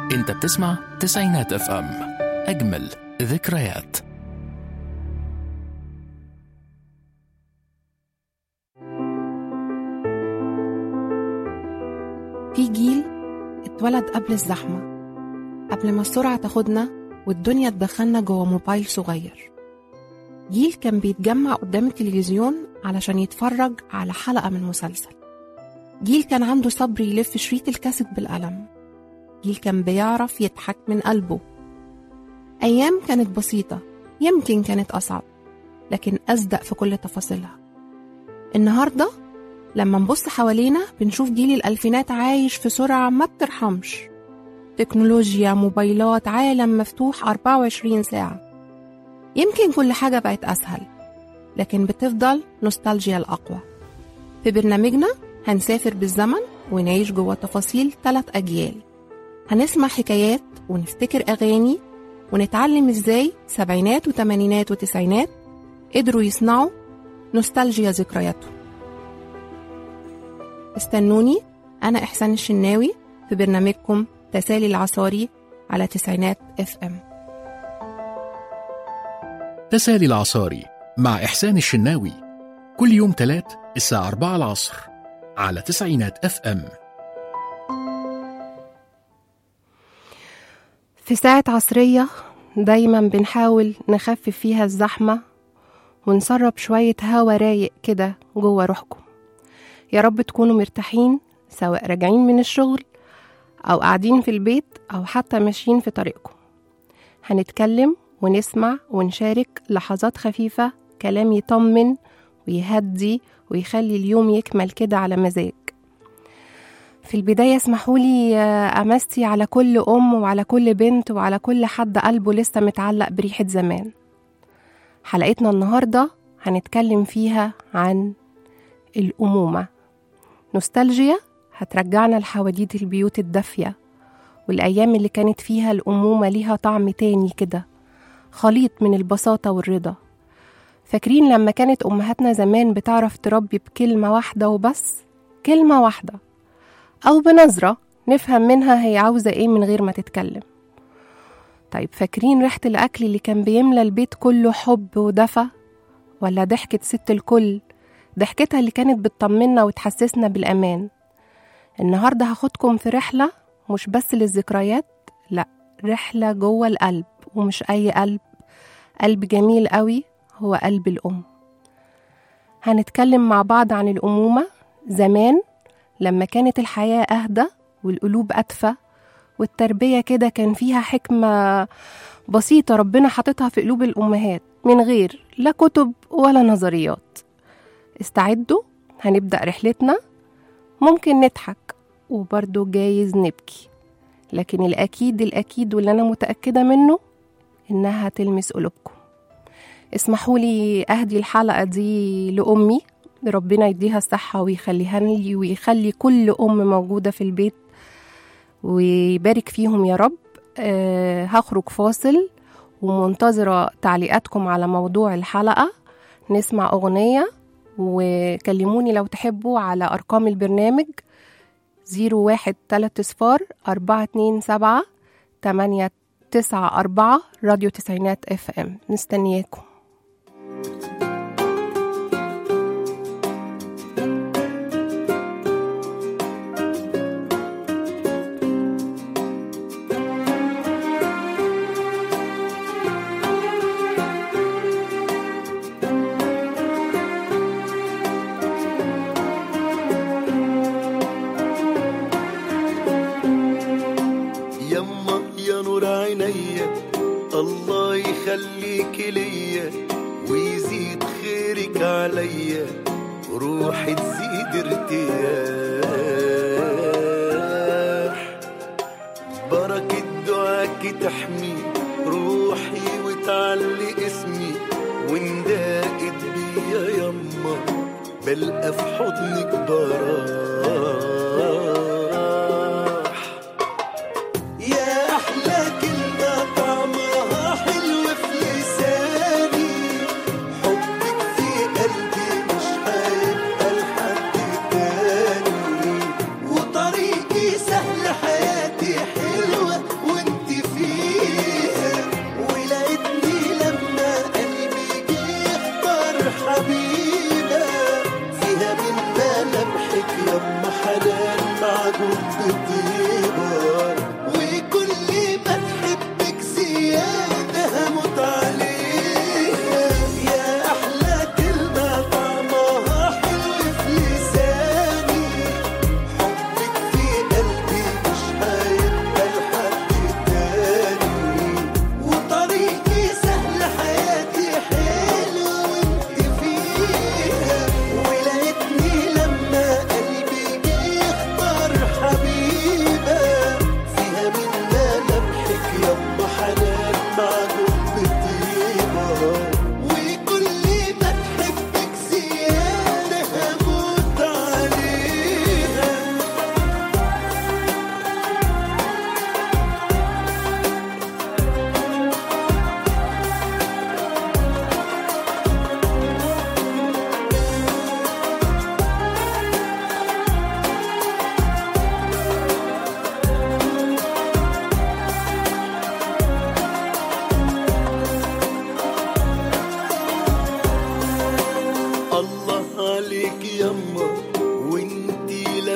انت بتسمع تسعينات اف ام اجمل ذكريات في جيل اتولد قبل الزحمة قبل ما السرعة تاخدنا والدنيا تدخلنا جوه موبايل صغير جيل كان بيتجمع قدام التلفزيون علشان يتفرج على حلقة من مسلسل جيل كان عنده صبر يلف شريط الكاسيت بالقلم جيل كان بيعرف يضحك من قلبه أيام كانت بسيطة يمكن كانت أصعب لكن أصدق في كل تفاصيلها النهاردة لما نبص حوالينا بنشوف جيل الألفينات عايش في سرعة ما بترحمش تكنولوجيا موبايلات عالم مفتوح 24 ساعة يمكن كل حاجة بقت أسهل لكن بتفضل نوستالجيا الأقوى في برنامجنا هنسافر بالزمن ونعيش جوه تفاصيل ثلاث أجيال هنسمع حكايات ونفتكر أغاني ونتعلم إزاي سبعينات وتمانينات وتسعينات قدروا يصنعوا نوستالجيا ذكرياتهم استنوني أنا إحسان الشناوي في برنامجكم تسالي العصاري على تسعينات اف ام تسالي العصاري مع إحسان الشناوي كل يوم تلات الساعة 4 العصر على تسعينات اف ام في ساعة عصرية دايما بنحاول نخفف فيها الزحمة ونسرب شوية هوا رايق كده جوه روحكم يا رب تكونوا مرتاحين سواء راجعين من الشغل أو قاعدين في البيت أو حتى ماشيين في طريقكم هنتكلم ونسمع ونشارك لحظات خفيفة كلام يطمن ويهدي ويخلي اليوم يكمل كده على مزاج في البداية اسمحولي أمسي على كل أم وعلى كل بنت وعلى كل حد قلبه لسه متعلق بريحة زمان حلقتنا النهاردة هنتكلم فيها عن الأمومة نوستالجيا هترجعنا لحواديت البيوت الدافية والأيام اللي كانت فيها الأمومة ليها طعم تاني كده خليط من البساطة والرضا فاكرين لما كانت أمهاتنا زمان بتعرف تربي بكلمة واحدة وبس كلمة واحدة أو بنظرة نفهم منها هي عاوزة إيه من غير ما تتكلم طيب فاكرين ريحة الأكل اللي كان بيملى البيت كله حب ودفى ولا ضحكة ست الكل ضحكتها اللي كانت بتطمنا وتحسسنا بالأمان النهاردة هاخدكم في رحلة مش بس للذكريات لأ رحلة جوه القلب ومش أي قلب قلب جميل قوي هو قلب الأم هنتكلم مع بعض عن الأمومة زمان لما كانت الحياة أهدى والقلوب أدفى والتربية كده كان فيها حكمة بسيطة ربنا حاططها في قلوب الأمهات من غير لا كتب ولا نظريات استعدوا هنبدأ رحلتنا ممكن نضحك وبرضه جايز نبكي لكن الأكيد الأكيد واللي أنا متأكدة منه إنها تلمس قلوبكم اسمحوا لي أهدي الحلقة دي لأمي ربنا يديها الصحة ويخليها لي ويخلي كل أم موجودة في البيت ويبارك فيهم يا رب أه هخرج فاصل ومنتظرة تعليقاتكم على موضوع الحلقة نسمع أغنية وكلموني لو تحبوا على أرقام البرنامج زيرو واحد تلات صفار أربعة اتنين سبعة تمانية تسعة أربعة راديو تسعينات اف ام مستنياكم يما يا نور عينيا الله يخليك ليا ويزيد خيرك عليا روحي تزيد ارتياح بركة دعاك تحمي روحي وتعلي اسمي ونداقت بيا يما بلقى في حضنك براح يا أحلى كلمة طعمها حلو في لساني حبك في قلبي مش هيبقى لحد تاني وطريقي سهل حياتي حلوة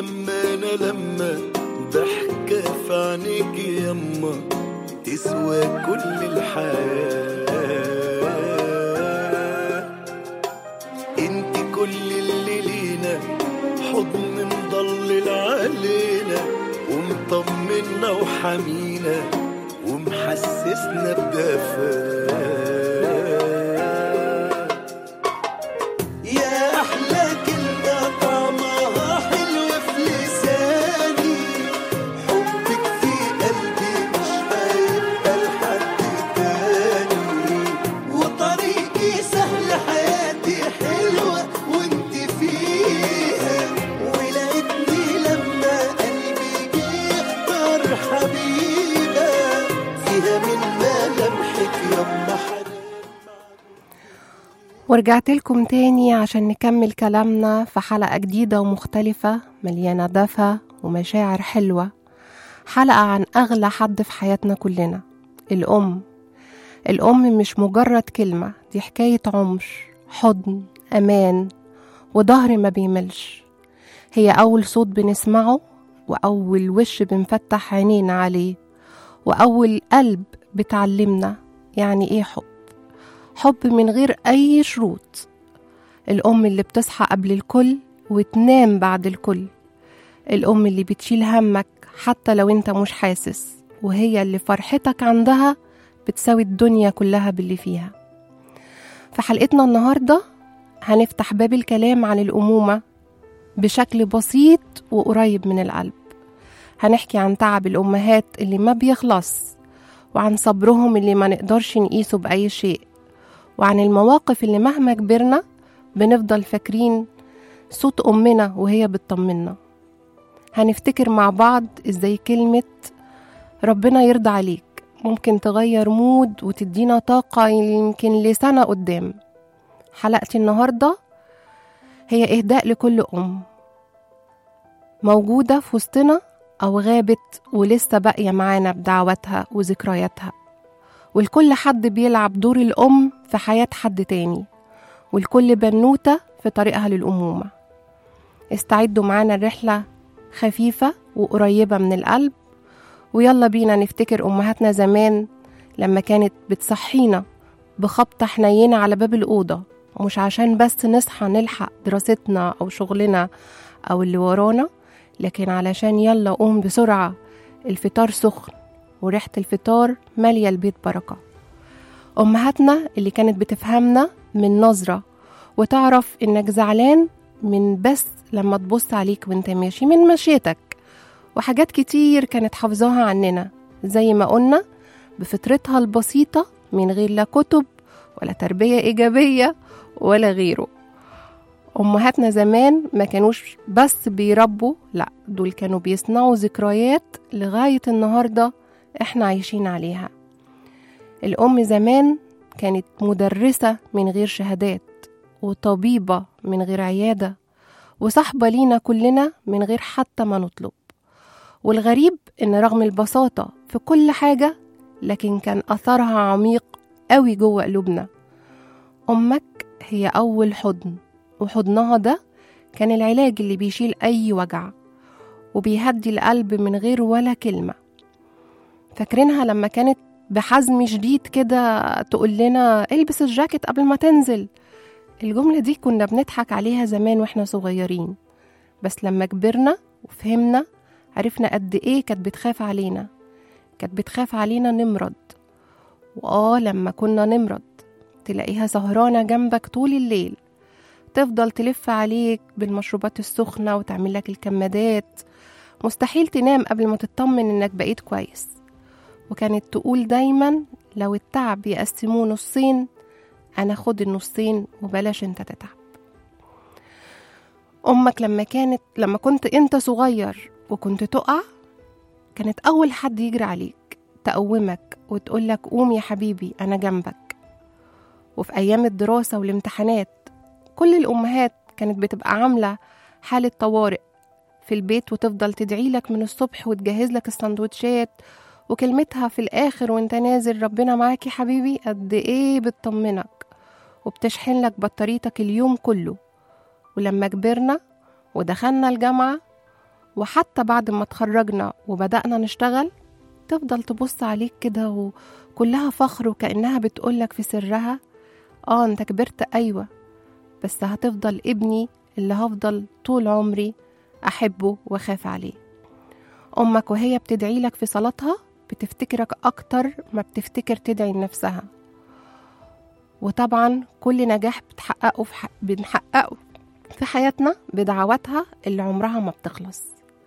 لما انا لما ضحكة في عينيك يما تسوى كل الحياة انت كل اللي لينا حضن مضلل علينا ومطمنا وحمينا ومحسسنا بدفاء يا احلى كلمه طعمها حلو في لساني حبك في قلبي مش هيبقى لحد تاني وطريقي سهل حياتي حلوه وانت فيها ولقيتني لما قلبي جه يختار حبيبه فيها من ملامحك يما حنان ورجعت لكم تاني عشان نكمل كلامنا في حلقة جديدة ومختلفة مليانة دفى ومشاعر حلوة حلقة عن أغلى حد في حياتنا كلنا الأم الأم مش مجرد كلمة دي حكاية عمر حضن أمان وظهر ما بيملش هي أول صوت بنسمعه وأول وش بنفتح عينينا عليه وأول قلب بتعلمنا يعني إيه حب حب من غير أي شروط الأم اللي بتصحى قبل الكل وتنام بعد الكل الأم اللي بتشيل همك حتى لو انت مش حاسس وهي اللي فرحتك عندها بتساوي الدنيا كلها باللي فيها في حلقتنا النهاردة هنفتح باب الكلام عن الأمومة بشكل بسيط وقريب من القلب هنحكي عن تعب الأمهات اللي ما بيخلص وعن صبرهم اللي ما نقدرش نقيسه بأي شيء وعن المواقف اللي مهما كبرنا بنفضل فاكرين صوت أمنا وهي بتطمنا هنفتكر مع بعض ازاي كلمة ربنا يرضى عليك ممكن تغير مود وتدينا طاقة يمكن لسنة قدام حلقتي النهاردة هي إهداء لكل أم موجودة في وسطنا أو غابت ولسه باقية معانا بدعواتها وذكرياتها والكل حد بيلعب دور الأم في حياة حد تاني والكل بنوتة في طريقها للأمومة استعدوا معانا الرحلة خفيفة وقريبة من القلب ويلا بينا نفتكر أمهاتنا زمان لما كانت بتصحينا بخبطة حنينة على باب الأوضة مش عشان بس نصحى نلحق دراستنا أو شغلنا أو اللي ورانا لكن علشان يلا قوم بسرعة الفطار سخن وريحة الفطار مالية البيت بركة أمهاتنا اللي كانت بتفهمنا من نظرة وتعرف إنك زعلان من بس لما تبص عليك وانت ماشي من مشيتك وحاجات كتير كانت حافظاها عننا زي ما قلنا بفطرتها البسيطة من غير لا كتب ولا تربية إيجابية ولا غيره أمهاتنا زمان ما كانوش بس بيربوا لأ دول كانوا بيصنعوا ذكريات لغاية النهاردة إحنا عايشين عليها الأم زمان كانت مدرسة من غير شهادات وطبيبة من غير عيادة وصاحبة لينا كلنا من غير حتى ما نطلب والغريب إن رغم البساطة في كل حاجة لكن كان أثرها عميق قوي جوه قلوبنا أمك هي أول حضن وحضنها ده كان العلاج اللي بيشيل أي وجع وبيهدي القلب من غير ولا كلمة فاكرينها لما كانت بحزم شديد كده تقول لنا البس الجاكيت قبل ما تنزل الجملة دي كنا بنضحك عليها زمان واحنا صغيرين بس لما كبرنا وفهمنا عرفنا قد ايه كانت بتخاف علينا كانت بتخاف علينا نمرض وآه لما كنا نمرض تلاقيها سهرانة جنبك طول الليل تفضل تلف عليك بالمشروبات السخنة وتعمل لك الكمادات مستحيل تنام قبل ما تطمن انك بقيت كويس وكانت تقول دايما لو التعب يقسموه نصين انا خد النصين وبلاش انت تتعب امك لما كانت لما كنت انت صغير وكنت تقع كانت اول حد يجري عليك تقومك وتقولك قوم يا حبيبي انا جنبك وفي ايام الدراسه والامتحانات كل الامهات كانت بتبقى عامله حاله طوارئ في البيت وتفضل تدعي لك من الصبح وتجهز لك السندوتشات وكلمتها في الآخر وانت نازل ربنا معاك يا حبيبي قد ايه بتطمنك وبتشحن لك بطاريتك اليوم كله ولما كبرنا ودخلنا الجامعة وحتى بعد ما اتخرجنا وبدأنا نشتغل تفضل تبص عليك كده وكلها فخر وكأنها بتقولك في سرها اه انت كبرت ايوه بس هتفضل ابني اللي هفضل طول عمري احبه واخاف عليه امك وهي بتدعي لك في صلاتها بتفتكرك اكتر ما بتفتكر تدعي لنفسها وطبعا كل نجاح بتحققه في ح... بنحققه في حياتنا بدعواتها اللي عمرها ما بتخلص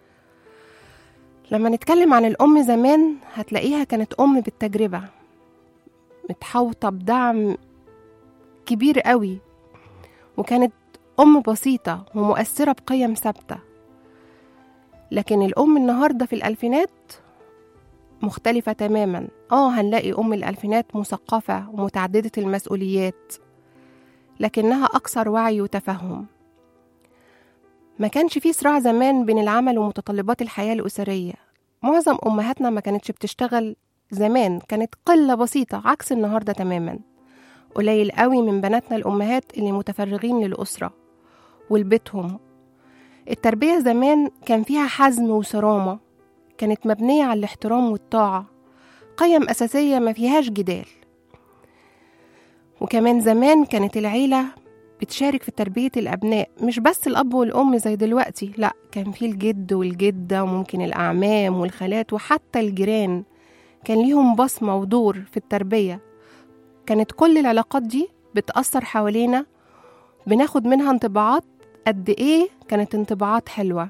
لما نتكلم عن الأم زمان هتلاقيها كانت أم بالتجربة متحوطة بدعم كبير قوي وكانت أم بسيطة ومؤثرة بقيم ثابتة لكن الأم النهاردة في الألفينات مختلفة تماما اه هنلاقي أم الألفينات مثقفة ومتعددة المسؤوليات لكنها أكثر وعي وتفهم ما كانش فيه صراع زمان بين العمل ومتطلبات الحياة الأسرية معظم أمهاتنا ما كانتش بتشتغل زمان كانت قلة بسيطة عكس النهاردة تماما قليل قوي من بناتنا الأمهات اللي متفرغين للأسرة ولبيتهم التربية زمان كان فيها حزم وصرامة كانت مبنية على الاحترام والطاعة قيم أساسية ما فيهاش جدال وكمان زمان كانت العيلة بتشارك في تربية الأبناء مش بس الأب والأم زي دلوقتي لأ كان في الجد والجدة وممكن الأعمام والخالات وحتى الجيران كان ليهم بصمة ودور في التربية كانت كل العلاقات دي بتأثر حوالينا بناخد منها انطباعات قد إيه كانت انطباعات حلوة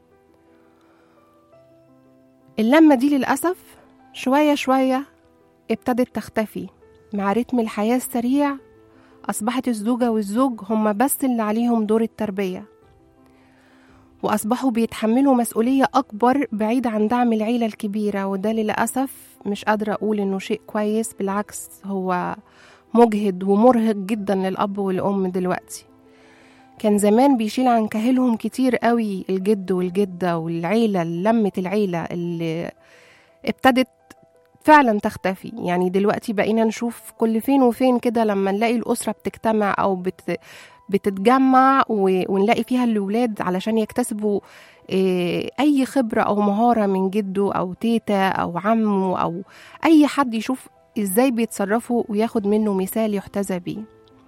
اللمة دي للأسف شوية شوية ابتدت تختفي مع رتم الحياة السريع أصبحت الزوجة والزوج هما بس اللي عليهم دور التربية وأصبحوا بيتحملوا مسؤولية أكبر بعيد عن دعم العيلة الكبيرة وده للأسف مش قادرة أقول إنه شيء كويس بالعكس هو مجهد ومرهق جدا للأب والأم دلوقتي كان زمان بيشيل عن كاهلهم كتير قوي الجد والجدة والعيلة لمة العيلة اللي ابتدت فعلا تختفي يعني دلوقتي بقينا نشوف كل فين وفين كده لما نلاقي الأسرة بتجتمع أو بت بتتجمع و- ونلاقي فيها الولاد علشان يكتسبوا إيه، أي خبرة أو مهارة من جده أو تيتا أو عمه أو أي حد يشوف إزاي بيتصرفوا وياخد منه مثال يحتذى بيه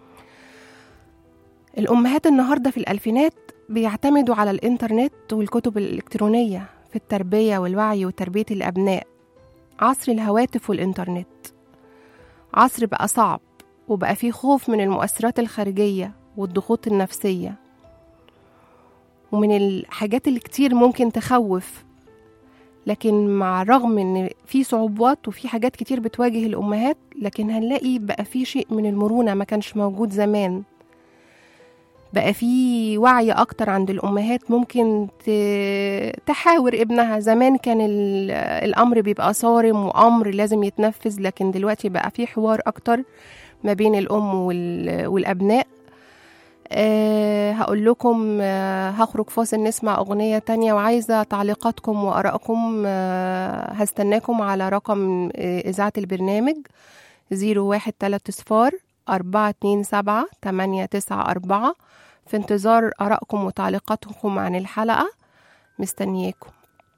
الأمهات النهاردة في الألفينات بيعتمدوا على الإنترنت والكتب الإلكترونية في التربية والوعي وتربية الأبناء عصر الهواتف والإنترنت عصر بقى صعب وبقى فيه خوف من المؤثرات الخارجية والضغوط النفسية ومن الحاجات اللي كتير ممكن تخوف لكن مع رغم ان في صعوبات وفي حاجات كتير بتواجه الامهات لكن هنلاقي بقى في شيء من المرونه ما كانش موجود زمان بقى في وعي اكتر عند الامهات ممكن ت- تحاور ابنها زمان كان ال- الامر بيبقى صارم وامر لازم يتنفذ لكن دلوقتي بقى في حوار اكتر ما بين الام وال- والابناء أه هقول لكم أه هخرج فاصل نسمع أغنية تانية وعايزة تعليقاتكم وآرائكم أه هستناكم على رقم آه، إذاعة البرنامج زيرو واحد تلات صفار أربعة اتنين سبعة تمانية تسعة أربعة في انتظار آرائكم وتعليقاتكم عن الحلقة مستنياكم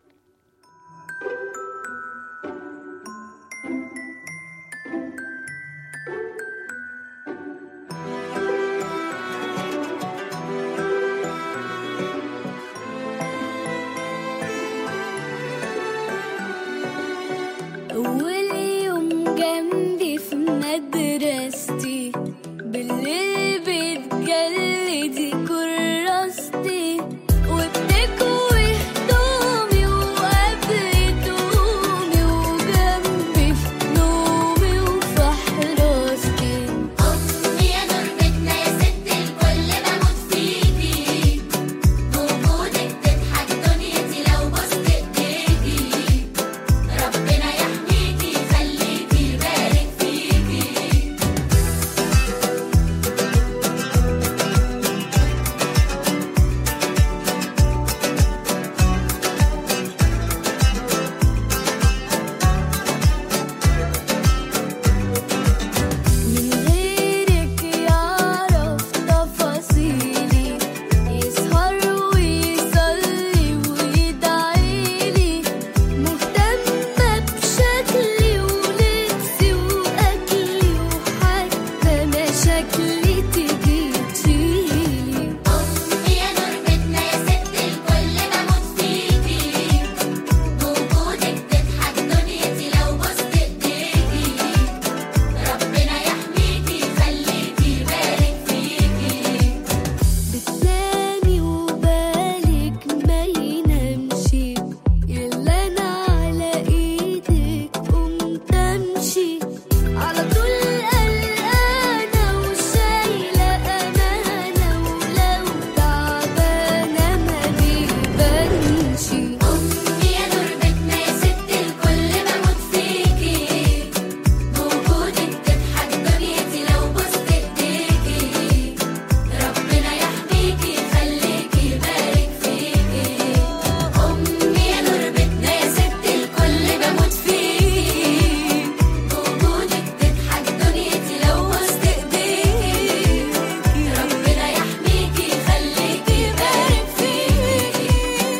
أول يوم جنبي في مدرستي بالليل بتجلدي كراستي وبتكوي هدومي أمي يا نور بيتنا يا ست الكل بموت فيكي بوجودك تضحك دنيتي لو بوست ايديكي ربنا يحميكي يخليكي يبارك فيكي أمي يا نور بيتنا يا ست الكل بموت فيكي بوجودك تضحك دنيتي لو بوست ايديكي ربنا يحميكي يخليكي يبارك فيكي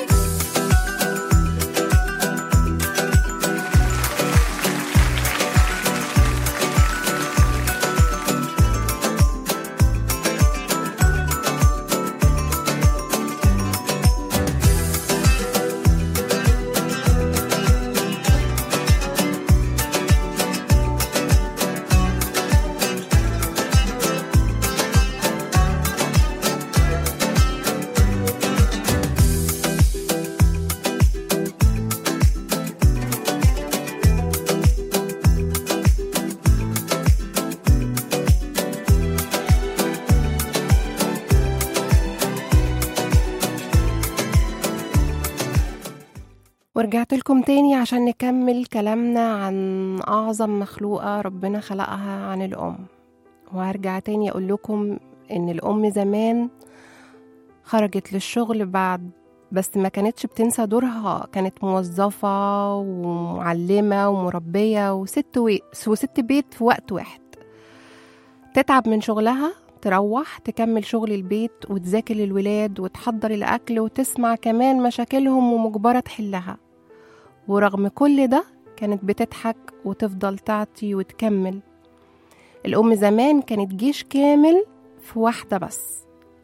ورجعت لكم تاني عشان نكمل كلامنا عن أعظم مخلوقة ربنا خلقها عن الأم وهرجع تاني أقول لكم إن الأم زمان خرجت للشغل بعد بس ما كانتش بتنسى دورها كانت موظفة ومعلمة ومربية وست وي... وست بيت في وقت واحد تتعب من شغلها تروح تكمل شغل البيت وتذاكر للولاد وتحضر الأكل وتسمع كمان مشاكلهم ومجبرة تحلها ورغم كل ده كانت بتضحك وتفضل تعطي وتكمل الأم زمان كانت جيش كامل في واحدة بس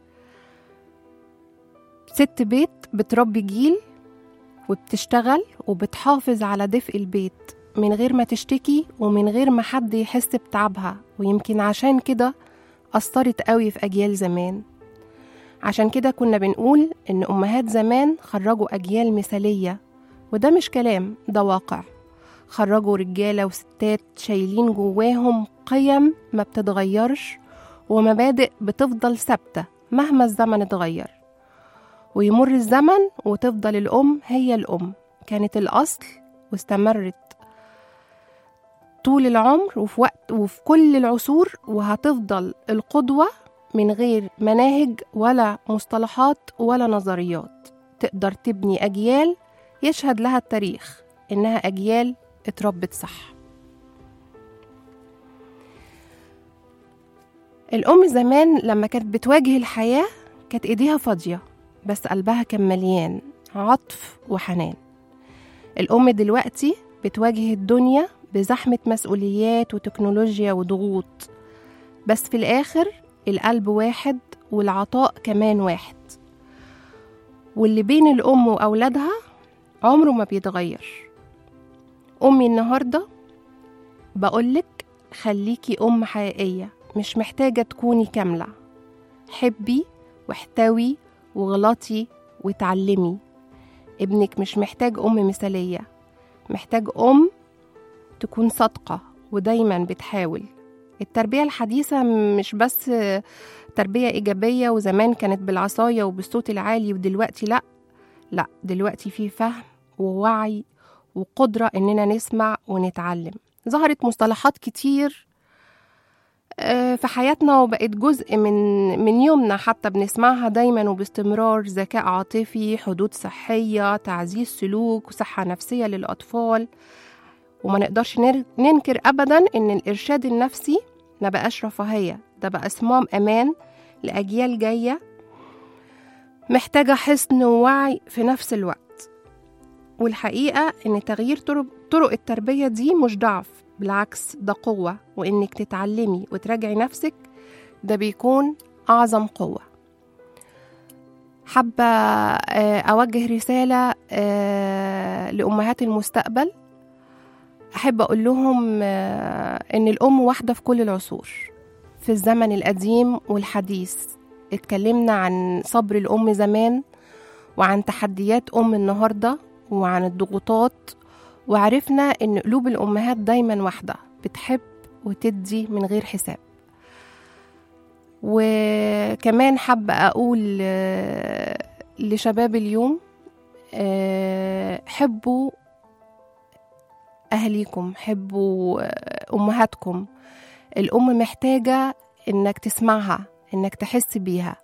ست بيت بتربي جيل وبتشتغل وبتحافظ على دفء البيت من غير ما تشتكي ومن غير ما حد يحس بتعبها ويمكن عشان كده أثرت قوي في أجيال زمان عشان كده كنا بنقول إن أمهات زمان خرجوا أجيال مثالية وده مش كلام ده واقع خرجوا رجالة وستات شايلين جواهم قيم ما بتتغيرش ومبادئ بتفضل ثابتة مهما الزمن اتغير ويمر الزمن وتفضل الأم هي الأم كانت الأصل واستمرت طول العمر وفي وقت وفي كل العصور وهتفضل القدوة من غير مناهج ولا مصطلحات ولا نظريات تقدر تبني أجيال يشهد لها التاريخ إنها أجيال اتربت صح الأم زمان لما كانت بتواجه الحياة كانت إيديها فاضية بس قلبها كان مليان عطف وحنان الأم دلوقتي بتواجه الدنيا بزحمة مسؤوليات وتكنولوجيا وضغوط بس في الآخر القلب واحد والعطاء كمان واحد واللي بين الأم وأولادها عمره ما بيتغير أمي النهاردة بقولك خليكي أم حقيقية مش محتاجة تكوني كاملة حبي واحتوي وغلطي وتعلمي ابنك مش محتاج أم مثالية محتاج أم تكون صادقة ودايما بتحاول التربية الحديثة مش بس تربية إيجابية وزمان كانت بالعصاية وبالصوت العالي ودلوقتي لأ لأ دلوقتي في فهم ووعي وقدرة إننا نسمع ونتعلم ظهرت مصطلحات كتير آه، في حياتنا وبقت جزء من من يومنا حتى بنسمعها دايما وباستمرار ذكاء عاطفي حدود صحية تعزيز سلوك وصحة نفسية للأطفال وما نقدرش نر- ننكر أبدا إن الإرشاد النفسي ما بقاش رفاهية ده بقى صمام أمان لأجيال جاية محتاجة حسن ووعي في نفس الوقت والحقيقة إن تغيير طرق, طرق التربية دي مش ضعف بالعكس ده قوة وإنك تتعلمي وتراجعي نفسك ده بيكون أعظم قوة حابة آه، أوجه رسالة آه، لأمهات المستقبل أحب أقول لهم آه، إن الأم واحدة في كل العصور في الزمن القديم والحديث اتكلمنا عن صبر الأم زمان وعن تحديات أم النهاردة وعن الضغوطات وعرفنا إن قلوب الأمهات دايما واحدة بتحب وتدي من غير حساب وكمان حابة أقول آه، لشباب اليوم آه، حبوا أهليكم حبوا آه، أمهاتكم الأم محتاجة إنك تسمعها إنك تحس بيها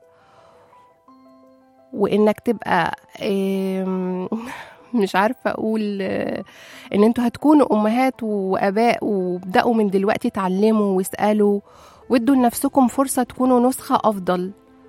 وإنك تبقى آم، مش عارفة أقول آه، إن أنتوا هتكونوا أمهات وآباء وابدأوا من دلوقتي تعلموا واسألوا وادوا لنفسكم فرصة تكونوا نسخة أفضل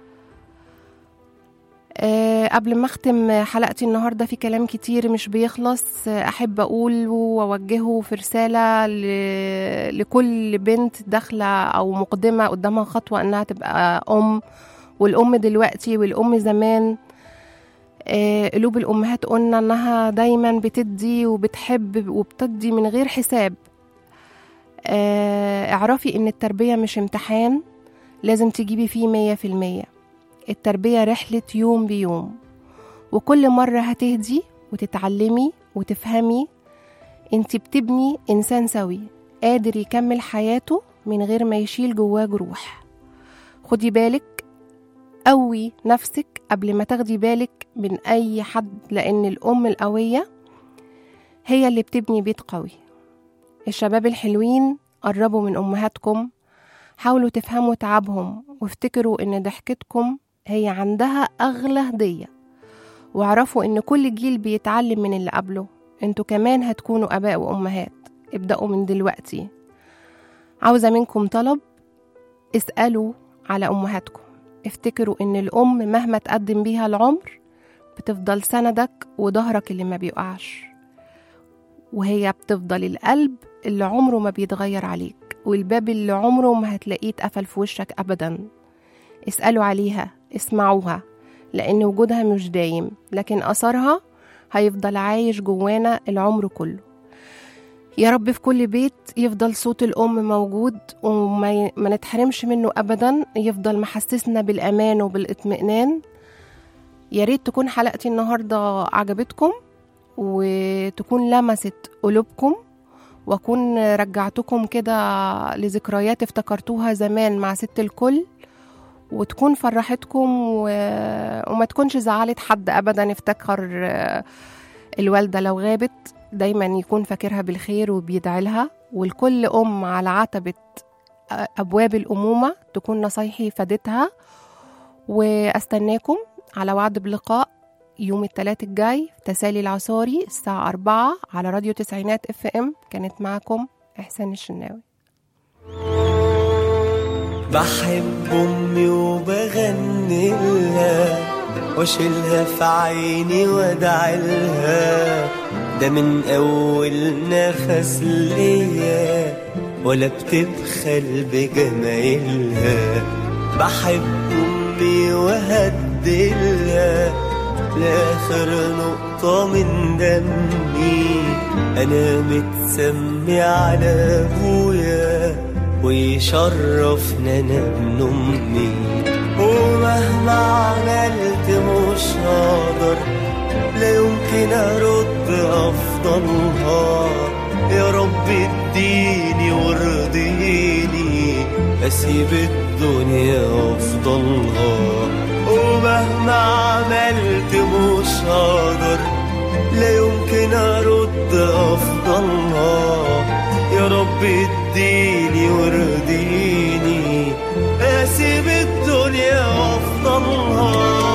أه قبل ما أختم حلقتي النهاردة في كلام كتير مش بيخلص آه، أحب أقول وأوجهه في رسالة ل- لكل بنت داخلة أو مقدمة قدامها خطوة إنها تبقى أم والأم دلوقتي والأم زمان آه، قلوب الأمهات قلنا إنها دايما بتدي وبتحب وبتدي من غير حساب آه، اعرفي إن التربية مش امتحان لازم تجيبي فيه مية في المية التربية رحلة يوم بيوم وكل مرة هتهدي وتتعلمي وتفهمي انت بتبني إنسان سوي قادر يكمل حياته من غير ما يشيل جواه جروح خدي بالك قوي نفسك قبل ما تاخدي بالك من أي حد لأن الأم القوية هي اللي بتبني بيت قوي الشباب الحلوين قربوا من أمهاتكم حاولوا تفهموا تعبهم وافتكروا إن ضحكتكم هي عندها أغلى هدية واعرفوا إن كل جيل بيتعلم من اللي قبله انتوا كمان هتكونوا آباء وأمهات ابدأوا من دلوقتي عاوزة منكم طلب اسألوا على أمهاتكم افتكروا إن الأم مهما تقدم بيها العمر بتفضل سندك وظهرك اللي ما بيقعش وهي بتفضل القلب اللي عمره ما بيتغير عليك والباب اللي عمره ما هتلاقيه اتقفل في وشك أبدا اسألوا عليها اسمعوها لأن وجودها مش دايم لكن أثرها هيفضل عايش جوانا العمر كله يا رب في كل بيت يفضل صوت الأم موجود وما ي... ما نتحرمش منه أبدا يفضل محسسنا بالأمان وبالإطمئنان يا ريت تكون حلقتي النهاردة عجبتكم وتكون لمست قلوبكم واكون رجعتكم كده لذكريات افتكرتوها زمان مع ست الكل وتكون فرحتكم و... وما تكونش زعلت حد ابدا افتكر آه، الوالده لو غابت دايما يكون فاكرها بالخير وبيدعي لها والكل ام على عتبه آه، ابواب الامومه تكون نصايحي فادتها واستناكم على وعد بلقاء يوم الثلاث الجاي في تسالي العصاري الساعة أربعة على راديو تسعينات اف ام كانت معكم إحسان الشناوي بحب امي وبغني لها واشيلها في عيني وادعي لها ده من اول نفس ليا ولا بتبخل بجمايلها بحب امي وهدلها لاخر نقطة من دمي انا متسمي على ابويا ويشرفنا انا ابن امي ومهما عملت مش هقدر لا يمكن ارد افضلها يا رب اديني وارضيني اسيب الدنيا افضلها ومهما عملت مش هقدر لا يمكن ارد افضلها يا رب اديني وارضيني اسيب الدنيا وافضلها